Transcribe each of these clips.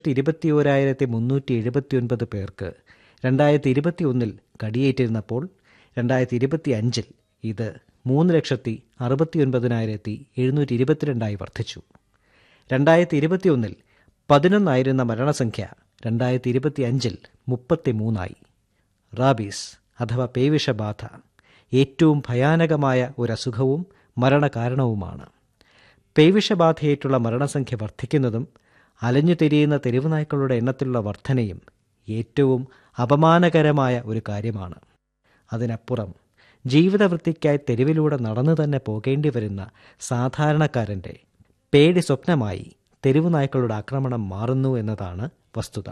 ഇരുപത്തിയോരായിരത്തി മുന്നൂറ്റി എഴുപത്തിയൊൻപത് പേർക്ക് രണ്ടായിരത്തി ഇരുപത്തിയൊന്നിൽ കടിയേറ്റിരുന്നപ്പോൾ രണ്ടായിരത്തി ഇരുപത്തി അഞ്ചിൽ ഇത് മൂന്ന് ലക്ഷത്തി അറുപത്തിയൊൻപതിനായിരത്തി എഴുന്നൂറ്റി ഇരുപത്തിരണ്ടായി വർദ്ധിച്ചു രണ്ടായിരത്തി ഇരുപത്തിയൊന്നിൽ പതിനൊന്നായിരുന്ന മരണസംഖ്യ രണ്ടായിരത്തി ഇരുപത്തി അഞ്ചിൽ മുപ്പത്തിമൂന്നായി റാബീസ് അഥവാ പേവിഷബാധ ഏറ്റവും ഭയാനകമായ ഒരസുഖവും മരണകാരണവുമാണ് പേവിഷബാധയേറ്റുള്ള മരണസംഖ്യ വർദ്ധിക്കുന്നതും അലഞ്ഞു തിരിയുന്ന തെരുവുനായ്ക്കളുടെ എണ്ണത്തിലുള്ള വർധനയും ഏറ്റവും അപമാനകരമായ ഒരു കാര്യമാണ് അതിനപ്പുറം ജീവിതവൃത്തിക്കായി തെരുവിലൂടെ നടന്നു തന്നെ പോകേണ്ടി വരുന്ന സാധാരണക്കാരൻ്റെ പേടി സ്വപ്നമായി തെരുവുനായ്ക്കളുടെ ആക്രമണം മാറുന്നു എന്നതാണ് വസ്തുത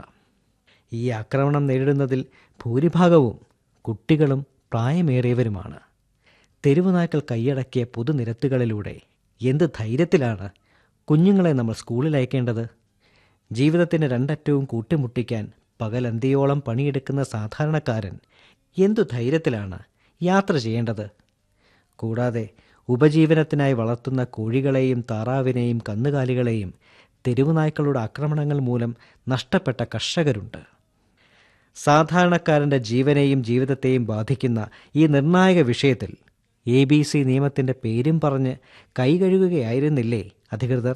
ഈ ആക്രമണം നേരിടുന്നതിൽ ഭൂരിഭാഗവും കുട്ടികളും പ്രായമേറിയവരുമാണ് തെരുവുനായ്ക്കൾ കൈയടക്കിയ പൊതുനിരത്തുകളിലൂടെ എന്ത് ധൈര്യത്തിലാണ് കുഞ്ഞുങ്ങളെ നമ്മൾ സ്കൂളിൽ അയക്കേണ്ടത് ജീവിതത്തിന് രണ്ടറ്റവും കൂട്ടിമുട്ടിക്കാൻ പകലന്തിയോളം പണിയെടുക്കുന്ന സാധാരണക്കാരൻ എന്തു ധൈര്യത്തിലാണ് യാത്ര ചെയ്യേണ്ടത് കൂടാതെ ഉപജീവനത്തിനായി വളർത്തുന്ന കോഴികളെയും താറാവിനെയും കന്നുകാലികളെയും തെരുവുനായ്ക്കളുടെ ആക്രമണങ്ങൾ മൂലം നഷ്ടപ്പെട്ട കർഷകരുണ്ട് സാധാരണക്കാരൻ്റെ ജീവനെയും ജീവിതത്തെയും ബാധിക്കുന്ന ഈ നിർണായക വിഷയത്തിൽ എ ബി സി നിയമത്തിൻ്റെ പേരും പറഞ്ഞ് കൈകഴുകുകയായിരുന്നില്ലേ അധികൃതർ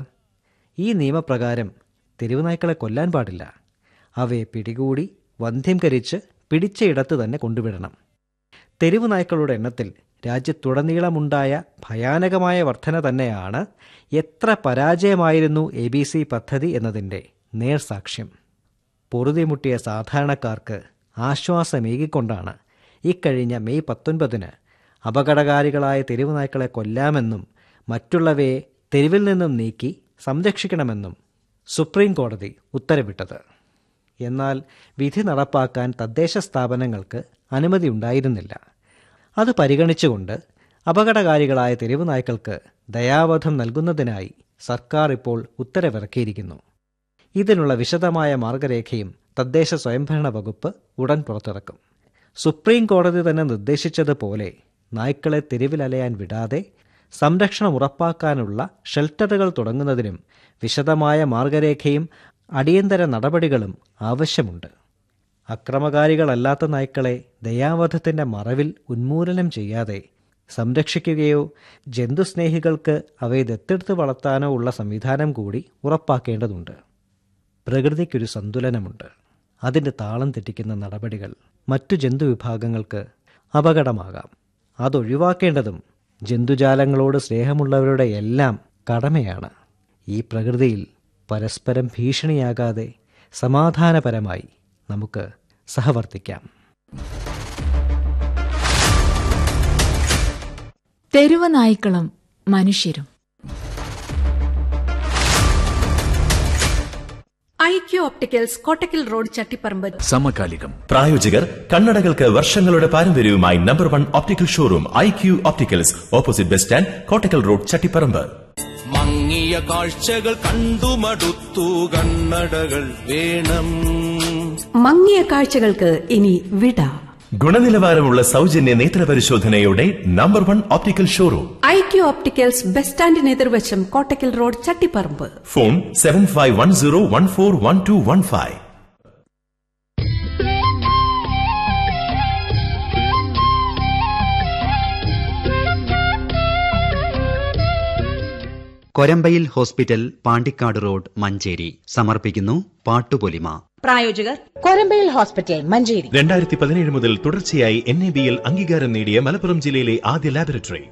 ഈ നിയമപ്രകാരം തെരുവുനായ്ക്കളെ കൊല്ലാൻ പാടില്ല അവയെ പിടികൂടി വന്ധ്യംകരിച്ച് പിടിച്ചയിടത്ത് തന്നെ കൊണ്ടുവിടണം തെരുവുനായ്ക്കളുടെ എണ്ണത്തിൽ രാജ്യത്തുടനീളമുണ്ടായ ഭയാനകമായ വർധന തന്നെയാണ് എത്ര പരാജയമായിരുന്നു എ ബി സി പദ്ധതി എന്നതിൻ്റെ നേർസാക്ഷ്യം പൊറുതിമുട്ടിയ സാധാരണക്കാർക്ക് ആശ്വാസമേകിക്കൊണ്ടാണ് ഇക്കഴിഞ്ഞ മെയ് പത്തൊൻപതിന് അപകടകാരികളായ തെരുവുനായ്ക്കളെ കൊല്ലാമെന്നും മറ്റുള്ളവയെ തെരുവിൽ നിന്നും നീക്കി സംരക്ഷിക്കണമെന്നും സുപ്രീം കോടതി ഉത്തരവിട്ടത് എന്നാൽ വിധി നടപ്പാക്കാൻ തദ്ദേശ സ്ഥാപനങ്ങൾക്ക് അനുമതി ഉണ്ടായിരുന്നില്ല അത് പരിഗണിച്ചുകൊണ്ട് അപകടകാരികളായ തെരുവുനായ്ക്കൾക്ക് ദയാവധം നൽകുന്നതിനായി സർക്കാർ ഇപ്പോൾ ഉത്തരവിറക്കിയിരിക്കുന്നു ഇതിനുള്ള വിശദമായ മാർഗരേഖയും തദ്ദേശ സ്വയംഭരണ വകുപ്പ് ഉടൻ പുറത്തിറക്കും സുപ്രീം കോടതി തന്നെ നിർദ്ദേശിച്ചതുപോലെ നായ്ക്കളെ തെരുവിലലയാൻ വിടാതെ സംരക്ഷണം ഉറപ്പാക്കാനുള്ള ഷെൽട്ടറുകൾ തുടങ്ങുന്നതിനും വിശദമായ മാർഗരേഖയും അടിയന്തര നടപടികളും ആവശ്യമുണ്ട് അക്രമകാരികളല്ലാത്ത നായ്ക്കളെ ദയാവധത്തിന്റെ മറവിൽ ഉന്മൂലനം ചെയ്യാതെ സംരക്ഷിക്കുകയോ ജന്തുസ്നേഹികൾക്ക് അവയെ ദത്തെടുത്ത് വളർത്താനോ ഉള്ള സംവിധാനം കൂടി ഉറപ്പാക്കേണ്ടതുണ്ട് പ്രകൃതിക്കൊരു സന്തുലനമുണ്ട് അതിൻ്റെ താളം തെറ്റിക്കുന്ന നടപടികൾ മറ്റു ജന്തുവിഭാഗങ്ങൾക്ക് അപകടമാകാം അതൊഴിവാക്കേണ്ടതും ജന്തുജാലങ്ങളോട് സ്നേഹമുള്ളവരുടെ എല്ലാം കടമയാണ് ഈ പ്രകൃതിയിൽ പരസ്പരം ഭീഷണിയാകാതെ സമാധാനപരമായി നമുക്ക് സഹവർത്തിക്കാം തെരുവ് നായ്ക്കളും മനുഷ്യരും IQ opticals Kottakkal road Chattiparamba സമകാലികം പ്രായോജകർ കണ്ണടകൾക്ക് വർഷങ്ങളുടെ പാരമ്പര്യവുമായി number one optical showroom I Q opticals opposite bus stand Kottakkal road Chattiparamba മങ്ങിയ കാഴ്ചകൾ കണ്ടുമടുത്തു കണ്ണടകൾ വേണം മങ്ങിയ കാഴ്ചകൾക്ക് ഇനി വിട ഗുണനിലവാരമുള്ള സൗജന്യ നേത്ര പരിശോധനയോടെ number one optical showroom IQ opticals bus സ്റ്റാൻഡിന് എതിർവശം Kottakkal road Chattiparamba phone seven five one zero one four one two one five Korambayil hospital Pandikkad road Manjeri സമർപ്പിക്കുന്നു പാട്ടുപൊലിമ പ്രായോജകർ കൊരമ്പയിൽ ഹോസ്പിറ്റൽ മഞ്ചേരി രണ്ടായിരത്തി പതിനേഴ് മുതൽ തുടർച്ചയായി എൻ എ ബിയിൽ അംഗീകാരം നേടിയ മലപ്പുറം ജില്ലയിലെ ആദ്യ ലാബറട്ടറി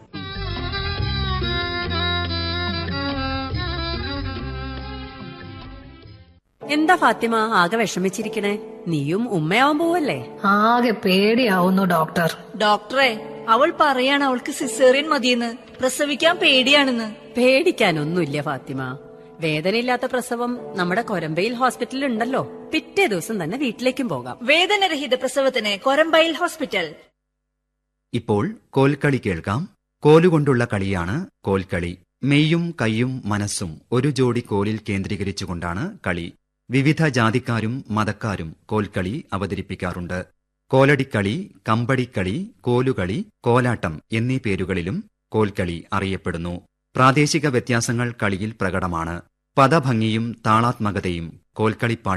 എന്താ ഫാത്തിമ ആകെ വിഷമിച്ചിരിക്കണേ നീയും ഉമ്മയാവാൻ പോവല്ലേ ആകെ പേടിയാവുന്നു ഡോക്ടർ ഡോക്ടറെ അവൾ പറയാണ് അവൾക്ക് സിസേറിയൻ മതിയെന്ന് പ്രസവിക്കാൻ പേടിയാണെന്ന് പേടിക്കാനൊന്നുമില്ല ഫാത്തിമ വേദനയില്ലാത്ത പ്രസവം നമ്മുടെ കൊരമ്പയിൽ ഹോസ്പിറ്റലിൽ ഉണ്ടല്ലോ പിറ്റേ ദിവസം തന്നെ വീട്ടിലേക്കും പോകാം വേദനരഹിത പ്രസവത്തിന് കൊരമ്പയിൽ ഹോസ്പിറ്റൽ ഇപ്പോൾ കോൽക്കളി കേൾക്കാം കോലുകൊണ്ടുള്ള കളിയാണ് കോൽക്കളി മെയ്യും കൈയും മനസ്സും ഒരു ജോഡി കോലിൽ കേന്ദ്രീകരിച്ചുകൊണ്ടാണ് കളി വിവിധ ജാതിക്കാരും മതക്കാരും കോൽക്കളി അവതരിപ്പിക്കാറുണ്ട് കോലടിക്കളി കമ്പടിക്കളി കോലുകളി കോലാട്ടം എന്നീ പേരുകളിലും കോൽക്കളി അറിയപ്പെടുന്നു പ്രാദേശിക വ്യത്യാസങ്ങൾ കളിയിൽ പ്രകടമാണ് പദഭംഗിയും താളാത്മകതയും കോൽക്കളിപ്പാട്ട്